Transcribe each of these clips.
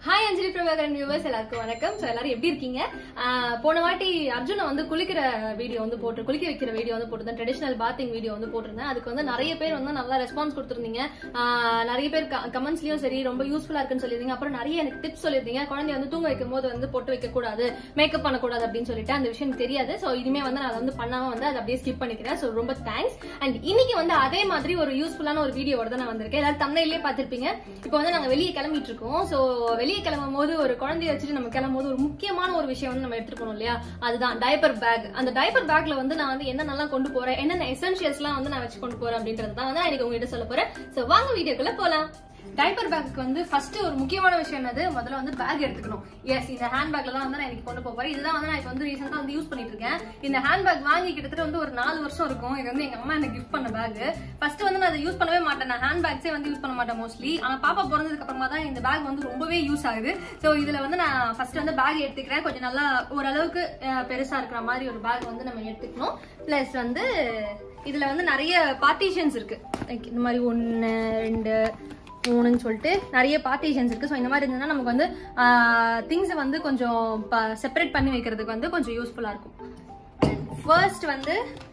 Hi அஞ்சலி Prabhakaran viewers எல்லாருக்கும் வணக்கம் so எல்லாரும் எப்படி இருக்கீங்க ஆஹ் போன வாட்டி அர்ஜுனை வந்து குளிக்கிற வீடியோ வந்து போட்டு குளிக்க வைக்கிற வீடியோ வந்து போட்டிருந்தேன் ட்ரெடிஷனல் பாத்திங் வீடியோ வந்து போட்டிருந்தேன் அதுக்கு வந்து நிறைய பேர் வந்து நல்லா ரெஸ்பான்ஸ் கொடுத்துருந்தீங்க ஆஹ் நிறைய பேர் கமெண்ட்ஸ்லயும் சரி ரொம்ப யூஸ்ஃபுல்லா இருக்குன்னு சொல்லியிருந்தீங்க அப்புறம் நிறைய எனக்கு டிப்ஸ் சொல்லியிருந்தீங்க குழந்தைய வந்து தூங்க வைக்கும் போது வந்து பொட்டு வைக்க கூடாது மேக்கப் பண்ணக்கூடாது அப்படின்னு சொல்லிட்டு அந்த விஷயம் எனக்கு தெரியாது ஸோ இனிமே வந்து நான் அதை வந்து பண்ணாம வந்து அதை அப்படியே ஸ்கிப் பண்ணிக்கிறேன் ஸோ ரொம்ப தேங்க்ஸ் அண்ட் இன்னைக்கு வந்து அதே மாதிரி ஒரு யூஸ்ஃபுல்லான ஒரு வீடியோவோட தான் நான் வந்திருக்கேன் எல்லாரும் தமிழ்லயே பார்த்திருப்பீங்க இப்போ வந்து நாங்க வெளியே கிளம்பிட்டு இருக்கோம் ஸோ வெளியே கிளம்பும் போது ஒரு குழந்தைய வச்சுட்டு நம்ம கிளம்பும் போது ஒரு முக்கியமான ஒரு விஷயம் வந்து நம்ம எடுத்துட்டு போகணும் இல்லையா அதுதான் டைப்பர் பேக் அந்த டைப்பர் பேக்ல வந்து நான் வந்து என்னென்னலாம் கொண்டு போறேன் என்னென்ன எசென்ஷியல்ஸ்லாம் வந்து நான் வச்சு கொண்டு போறேன் அப்படின்றது தான் வந்து நான் இன்னைக்கு உங்ககிட்ட சொல்ல போறேன் ஸோ வாங்க வீடியோக்குள்ள போலாம் டைப்பர் பேக்கு வந்து ஃபர்ஸ்ட் ஒரு முக்கியமான விஷயம் என்னது முதல்ல வந்து பேக் எடுத்துக்கணும் எஸ் இந்த ஹேண்ட் பேக்ல தான் வந்து நான் இன்னைக்கு கொண்டு போக போறேன் இதுதான் வந்து நான் இப்போ வந்து ரீசெண்டா வந்து யூஸ் பண்ணிட்டு இருக்கேன் இந்த ஹேண்ட் பேக் வாங்கி கிட்டத்தட்ட வந்து ஒரு நாலு வருஷம் இருக்கும் இது வந்து எங்க அம்மா எனக்கு கிஃப்ட் பண்ண பேக் ஃபர்ஸ்ட் வந்து நான் அதை யூஸ் பண்ணவே மாட்டேன் நான் ஹேண்ட் பேக்ஸே வந்து யூஸ் பண்ண மாட்டேன் மோஸ்ட்லி ஆனா பாப்பா பிறந்ததுக்கு அப்புறமா தான் இந்த பேக் வந்து ரொம்பவே யூஸ் ஆகுது ஸோ இதுல வந்து நான் ஃபர்ஸ்ட் வந்து பேக் எடுத்துக்கிறேன் கொஞ்சம் நல்லா ஓரளவுக்கு அஹ், பெருசா இருக்கிற மாதிரி ஒரு பேக் வந்து நம்ம எடுத்துக்கணும் பிளஸ் வந்து இதுல வந்து நிறைய பார்ட்டிஷன்ஸ் இருக்கு Like இந்த மாதிரி ஒன்னு ரெண்டு மூணுன்னு சொல்லிட்டு நிறைய பார்ட்டிஷன்ஸ் இருக்கு ஸோ இந்த மாதிரி இருந்ததுன்னா நமக்கு வந்து திங்ஸை வந்து கொஞ்சம் செப்பரேட் பண்ணி வைக்கிறதுக்கு வந்து கொஞ்சம் யூஸ்ஃபுல்லாக இருக்கும் ஃபர்ஸ்ட் வந்து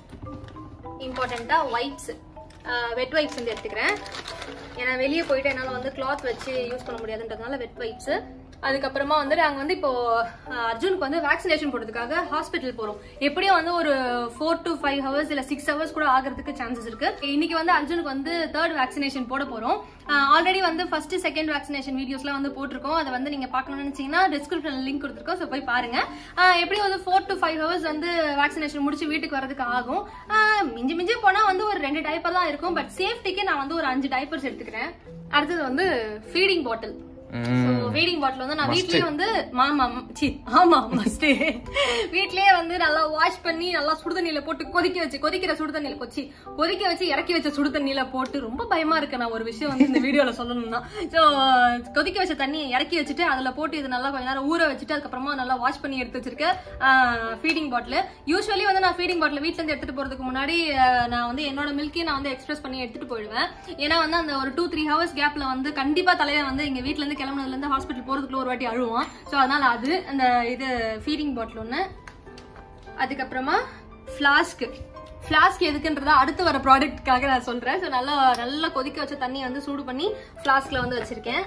இம்பார்ட்டண்ட்டாக வைப்ஸ் வெட் வைப்ஸ் வந்து எடுத்துக்கிறேன் ஏன்னா வெளியே போயிட்டு என்னால் வந்து கிளாத் வச்சு யூஸ் பண்ண முடியாதுன்றதுனால வெட் வைப்ஸ் அதுக்கப்புறமா வந்து நாங்கள் வந்து இப்போ அஹ், அர்ஜுனுக்கு வந்து வேக்சினேஷன் போடுறதுக்காக ஹாஸ்பிட்டல் போகிறோம் எப்படியும் வந்து ஒரு ஃபோர் டு ஃபைவ் ஹவர்ஸ் இல்லை சிக்ஸ் ஹவர்ஸ் கூட ஆகிறதுக்கு சான்சஸ் இருக்கு இன்னைக்கு வந்து அர்ஜுனுக்கு வந்து தேர்ட் வேக்சினேஷன் போட போகிறோம் ஆல்ரெடி வந்து ஃபர்ஸ்ட் செகண்ட் வேக்சினேஷன் வீடியோஸ்லாம் வந்து போட்டிருக்கோம் அதை வந்து நீங்க பார்க்கணும்னு நினைச்சீங்கன்னா டிஸ்கிரிப்ஷன் லிங்க் கொடுத்துருக்கோம் ஸோ போய் பாருங்க ஆஹ் எப்படி வந்து ஃபோர் டு ஃபைவ் ஹவர்ஸ் வந்து வேக்சினேஷன் முடிச்சு வீட்டுக்கு வரதுக்கு ஆகும் ஆஹ் மிஞ்சி மிஞ்சி போனா வந்து ஒரு ரெண்டு டைப்பர் தான் இருக்கும் பட் சேஃப்டிக்கு நான் வந்து ஒரு அஞ்சு டைப்பர்ஸ் எடுத்துக்கிறேன் அடுத்தது வந்து ஃபீடிங் பாட்டில் ஃபீடிங் பாட்டில் வந்து நான் வீட்லயே வந்து மாமா சி ஆமா மஸ்ட் வீட்லயே வந்து நல்லா வாஷ் பண்ணி நல்லா சுடுதண்ணில போட்டு கொதிக்க வச்சு கொதிக்கிற சுடுதண்ணில கொச்சி கொதிக்க வச்சு இறக்கி வச்ச சுடுதண்ணில போட்டு ரொம்ப பயமா இருக்கு நான் ஒரு விஷயம் வந்து இந்த வீடியோல சொல்லணும்னா சோ கொதிக்க வச்ச தண்ணியை இறக்கி வச்சுட்டு அதுல போட்டு இது நல்லா கொஞ்ச நேரம் ஊற வச்சுட்டு அதுக்கப்புறமா நல்லா வாஷ் பண்ணி எடுத்து வச்சிருக்கேன் ஃபீடிங் பாட்டில் யூஸ்வலி வந்து நான் ஃபீடிங் பாட்டில் வீட்ல இருந்து எடுத்துட்டு போறதுக்கு முன்னாடி ஆஹ், நான் வந்து என்னோட மில்கையும் நான் வந்து எக்ஸ்பிரஸ் பண்ணி எடுத்துட்டு போயிடுவேன் ஏன்னா வந்து அந்த ஒரு டூ த்ரீ ஹவர்ஸ் கேப்ல வந்து கண்டிப்பா தலையை வந்து எங்க வீட்ல இருந்து கிளம்புனதுல இருந்து ஹாஸ்பிட்டல் போறதுக்குள்ள ஒரு வாட்டி அழுவான் ஸோ அதனால அது அந்த இது ஃபீடிங் பாட்டில் ஒன்று அதுக்கப்புறமா ஃப்ளாஸ்க்கு ஃப்ளாஸ்க் எதுக்குன்றத அடுத்து வர ப்ராடக்ட்காக நான் சொல்றேன் ஸோ நல்லா நல்லா கொதிக்க வச்ச தண்ணியை வந்து சூடு பண்ணி ஃப்ளாஸ்க்ல வந்து வச்சிருக்கேன்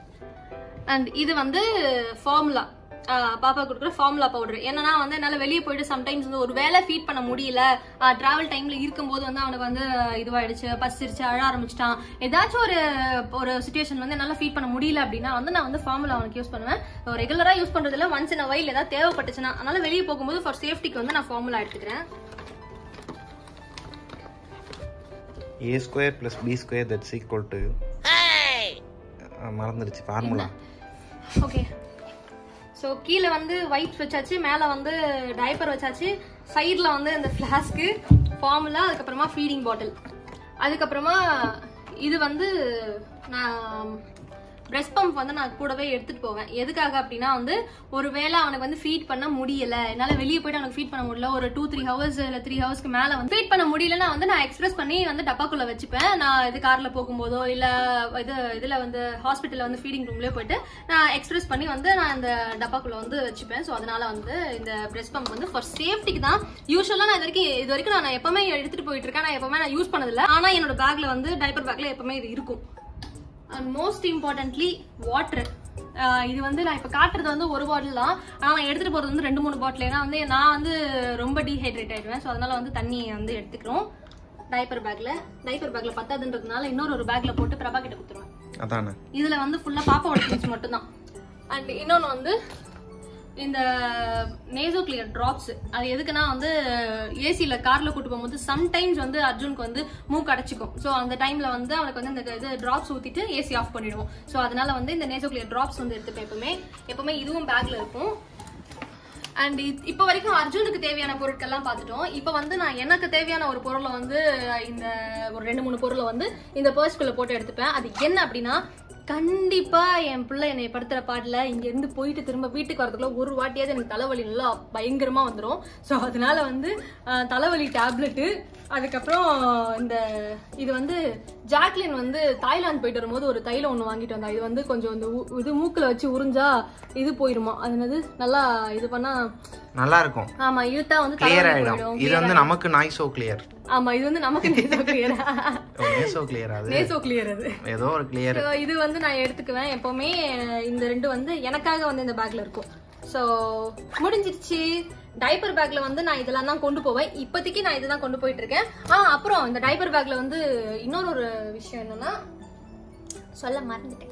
அண்ட் இது வந்து ஃபார்முலா பாப்பா கொடுக்குற ஃபார்முலா பவுடர் என்னன்னா வந்து என்னால் வெளியே போயிட்டு சம்டைம்ஸ் வந்து ஒரு வேலை ஃபீட் பண்ண முடியல டிராவல் டைம்ல இருக்கும்போது வந்து அவனுக்கு வந்து இதுவாயிடுச்சு பசிருச்சு அழ ஆரம்பிச்சிட்டான் ஏதாச்சும் ஒரு ஒரு சுச்சுவேஷன் வந்து என்னால் ஃபீட் பண்ண முடியல அப்படின்னா வந்து நான் வந்து ஃபார்முலா அவனுக்கு யூஸ் பண்ணுவேன் ரெகுலரா யூஸ் பண்றதுல ஒன்ஸ் இன் வயல் ஏதாவது தேவைப்பட்டுச்சுன்னா அதனால வெளியே போகும்போது ஃபார் சேஃப்டிக்கு வந்து நான் ஃபார்முலா எடுத்துக்கிறேன் A square plus B square that's equal to மறந்துடுச்சு ஃபார்முலா ஓகே ஸோ கீழே வந்து வைப்ஸ் வச்சாச்சு மேலே வந்து டைப்பர் வச்சாச்சு சைடில் வந்து இந்த ஃப்ளாஸ்க்கு ஃபார்முலா அதுக்கப்புறமா ஃபீடிங் பாட்டில் அதுக்கப்புறமா இது வந்து நான் பிரஸ்ட் பம்ப் வந்து நான் கூடவே எடுத்துட்டு போவேன் எதுக்காக அப்படின்னா வந்து ஒரு வேளை அவனுக்கு வந்து ஃபீட் பண்ண முடியல என்னால வெளியே போயிட்டு அவனுக்கு ஃபீட் பண்ண முடியல ஒரு டூ த்ரீ ஹவர்ஸ் இல்ல த்ரீ ஹவர்ஸ்க்கு மேல வந்து ஃபீட் பண்ண முடியலன்னா வந்து நான் எக்ஸ்பிரஸ் பண்ணி வந்து டப்பாக்குள்ள வச்சுப்பேன் நான் இது கார்ல போகும்போதோ இல்ல இது இதுல வந்து ஹாஸ்பிட்டல்ல வந்து ஃபீடிங் ரூம்லயே போயிட்டு நான் எக்ஸ்பிரஸ் பண்ணி வந்து நான் இந்த டப்பாக்குள்ள வந்து வச்சுப்பேன் ஸோ அதனால வந்து இந்த பிரஸ்ட் பம்ப் வந்து ஃபார் சேஃப்டிக்கு தான் யூஸ்வலா நான் இது வரைக்கும் இது வரைக்கும் நான் எப்பவுமே எடுத்துட்டு போயிட்டு இருக்கேன் நான் எப்பவுமே நான் யூஸ் பண்ணதில்ல ஆனா என்னோட பேக்ல வந்து டைப்பர் பேக்ல எப்பவுமே இது இருக்கும் அண்ட் மோஸ்ட் இம்பார்ட்டன்ட்லி வாட்டர் இது வந்து நான் இப்போ காட்டுறது வந்து ஒரு பாட்டில் தான் ஆனால் நான் எடுத்துகிட்டு போகிறது வந்து ரெண்டு மூணு பாட்டில் ஏன்னா வந்து நான் வந்து ரொம்ப டீஹைட்ரேட் ஆயிடுவேன் ஸோ அதனால வந்து தண்ணி வந்து எடுத்துக்கிறோம் டைப்பர் பேக்கில் டைப்பர் பேக்கில் பத்தாதுன்றதுனால இன்னொரு ஒரு பேக்கில் போட்டு பிரபா கிட்ட கொடுத்துருவேன் அதானே இதில் வந்து ஃபுல்லாக பாப்பாவோட திங்ஸ் மட்டும்தான் அண்ட் இன்னொன்று வந்து இந்த நேசோ கிளியர் ட்ராப்ஸ் அது எதுக்குன்னா வந்து ஏசியில் காரில் கூட்டு போகும்போது சம்டைம்ஸ் வந்து அர்ஜுனுக்கு வந்து மூக்கு அடைச்சிக்கும் ஸோ அந்த டைமில் வந்து அவனுக்கு வந்து இந்த இது ட்ராப்ஸ் ஊற்றிட்டு ஏசி ஆஃப் பண்ணிடுவோம் ஸோ அதனால வந்து இந்த நேசோ கிளியர் ட்ராப்ஸ் வந்து எடுத்துப்பேன் எப்பவுமே எப்பவுமே இதுவும் பேக்கில் இருக்கும் அண்ட் இப்போ வரைக்கும் அர்ஜுனுக்கு தேவையான பொருட்கள்லாம் பார்த்துட்டோம் இப்போ வந்து நான் எனக்கு தேவையான ஒரு பொருளை வந்து இந்த ஒரு ரெண்டு மூணு பொருளை வந்து இந்த பர்ஸ்குள்ள போட்டு எடுத்துப்பேன் அது என்ன அப்படின்னா கண்டிப்பா என் பிள்ளை என்னை படுத்துற பாட்டுல இங்க இருந்து போயிட்டு திரும்ப வீட்டுக்கு வரதுக்குள்ள ஒரு வாட்டியாவது எனக்கு தலைவலி நல்லா பயங்கரமா வந்துடும் ஸோ அதனால வந்து அஹ், தலைவலி டேப்லெட்டு அதுக்கப்புறம் இந்த இது வந்து ஜாக்லின் வந்து தாய்லாந்து போயிட்டு வரும்போது ஒரு தைலம் ஒன்று வாங்கிட்டு வந்தா இது வந்து கொஞ்சம் இந்த உ- இது மூக்குல வச்சு உறிஞ்சா இது போயிருமா அது என்னது நல்லா இது பண்ணா நல்லா இருக்கும் ஆமா இழுத்தா வந்து கிளியர் தலைவலி ஆயிடும் போயிடும் இது வந்து நமக்கு நாய்ஸோ கிளியர் ஆமா இது வந்து நமக்கு நேசோ கிளியர் நேசோ கிளியர் அது நேசோ கிளியர் அது ஏதோ ஒரு கிளியர் So, இது வந்து நான் எடுத்துக்குவேன் எப்பவுமே இந்த ரெண்டு வந்து எனக்காக வந்து இந்த பேக்ல இருக்கும் ஸோ முடிஞ்சிருச்சு டைப்பர் பேக்ல வந்து நான் இதெல்லாம் தான் கொண்டு போவேன் இப்போதைக்கு நான் இதுதான் கொண்டு போயிட்டு இருக்கேன் ஆ அப்புறம் இந்த டைப்பர் பேக்ல வந்து இன்னொரு ஒரு விஷயம் என்னன்னா சொல்ல மறந்துட்டேன்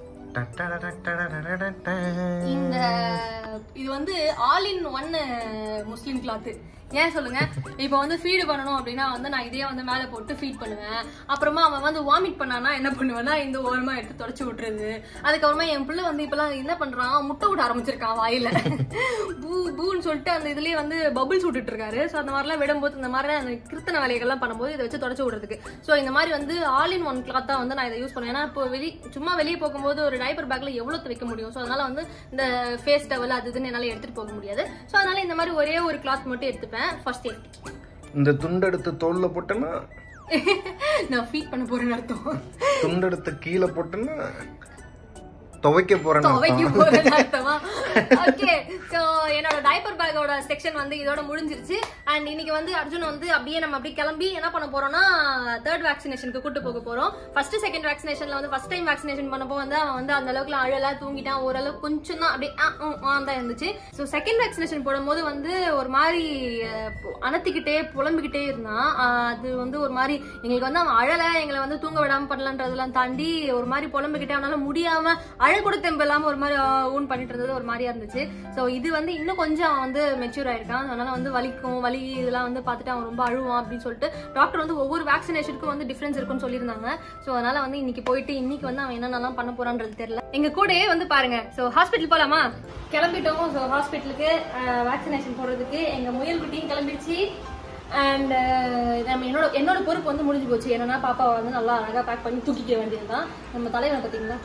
இந்த இது வந்து all in one muslin cloth ஏன் சொல்லுங்க இப்போ வந்து ஃபீடு பண்ணணும் அப்படின்னா வந்து நான் இதே வந்து மேலே போட்டு ஃபீட் பண்ணுவேன் அப்புறமா அவன் வந்து வாமிட் பண்ணானா என்ன பண்ணுவேன்னா இந்த ஓரமா எடுத்து தொடச்சி விட்டுறது அதுக்கப்புறமா என் பிள்ளை வந்து இப்பெல்லாம் என்ன பண்றான் முட்டை விட ஆரம்பிச்சிருக்கான் வாயில பூ பூன்னு சொல்லிட்டு அந்த இதுலயே வந்து பபிள்ஸ் விட்டுட்டு இருக்காரு ஸோ அந்த மாதிரிலாம் விடும்போது இந்த மாதிரி அந்த கிருத்தன வேலைகள்லாம் பண்ணும்போது இதை வச்சு தொடச்சி விடுறதுக்கு ஸோ இந்த மாதிரி வந்து ஆல் இன் ஒன் கிளாத் தான் வந்து நான் இதை யூஸ் பண்ணுவேன் ஏன்னா இப்போ வெளி சும்மா வெளியே போகும்போது ஒரு டைப்பர் பேக்ல எவ்வளவு வைக்க முடியும் ஸோ அதனால வந்து இந்த ஃபேஸ் டவல் அது இதுன்னு என்னால எடுத்துட்டு போக முடியாது ஸோ அதனால இந்த மாதிரி ஒரே ஒரு கிளாத் மட்டும் எடுத்துப்பேன் ஃபர்ஸ்ட் சேஃப்டி இந்த துண்டெடுத்து தோல்ல போட்டேன்னா நான் ஃபீட் பண்ண போறேன்னு அர்த்தம் துண்டெடுத்து கீழே போட்டேன்னா துவைக்க போறேன்னு துவைக்க அர்த்தம். போறேன்னு அர்த்தமா ஓகே சோ என்னோட டைப்பர் பேக்கோட செக்ஷன் வந்து இதோட முடிஞ்சிருச்சு அண்ட் இன்னைக்கு வந்து அர்ஜுன் வந்து அப்படியே நம்ம அப்படியே கிளம்பி என்ன பண்ண போறோம்னா தேர்ட் வேக்சினேஷனுக்கு கூட்டு போக போறோம் ஃபர்ஸ்ட் செகண்ட் வேக்சினேஷன்ல வந்து ஃபர்ஸ்ட் டைம் வேக்சினேஷன் பண்ணப்போ வந்து அவன் வந்து அந்த அளவுக்கு அழலா தூங்கிட்டான் ஓரளவுக்கு கொஞ்சம் தான் அப்படியே ஆ, உம், ஆ தான் இருந்துச்சு ஸோ செகண்ட் வேக்சினேஷன் போடும்போது வந்து ஒரு மாதிரி அஹ், பு- அனத்திக்கிட்டே புலம்பிக்கிட்டே இருந்தான் ஆஹ், அது வந்து ஒரு மாதிரி எங்களுக்கு வந்து அவன் அழல எங்களை வந்து தூங்க விடாம பண்ணலான்றதெல்லாம் தாண்டி ஒரு மாதிரி புலம்பிக்கிட்டே அவனால முடியாம அழ கூட தெம்பு இல்லாம ஒரு மாதிரி ஊன் பண்ணிட்டு இருந்தது ஒரு மாதிரியா இருந்துச்சு ஸோ இது வந்து இன்னும் கொஞ்சம் அவன் வந்து மெச்சூர் ஆயிருக்கான் அதனால வந்து வலிக்கும் வலி இதெல்லாம் வந்து பார்த்துட்டு அவன் ரொம்ப அழுவான் அப்படின்னு சொல்லிட்டு டாக்டர் வந்து ஒவ்வொரு வேக்சினேஷனுக்கும் வந்து டிஃபரன்ஸ் இருக்குன்னு சொல்லியிருந்தாங்க ஸோ அதனால வந்து இன்னைக்கு போயிட்டு இன்னைக்கு வந்து அவன் என்னென்னலாம் பண்ண போறான்றது தெரியல எங்க கூடயே வந்து பாருங்க ஸோ ஹாஸ்பிட்டல் போலாமா கிளம்பிட்டோம் ஸோ ஹாஸ்பிட்டலுக்கு வேக்சினேஷன் போடுறதுக்கு எங்க முயல் குட்டியும் கிளம்பிடுச்சு அண்ட் நம்ம என்னோட என்னோட பொறுப்பு வந்து முடிஞ்சு போச்சு என்னன்னா பாப்பாவை வந்து நல்லா அழகா பேக் பண்ணி தூக்கிக்க வேண்டியதுதான் நம்ம தலைவனை பார்த்தீங்களா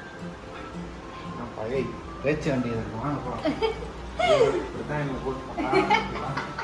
நான் பழைய பேச்சு வேண்டியது வாங்க போலாம் இப்படித்தான் என்னை கூட்டிட்டு போனா.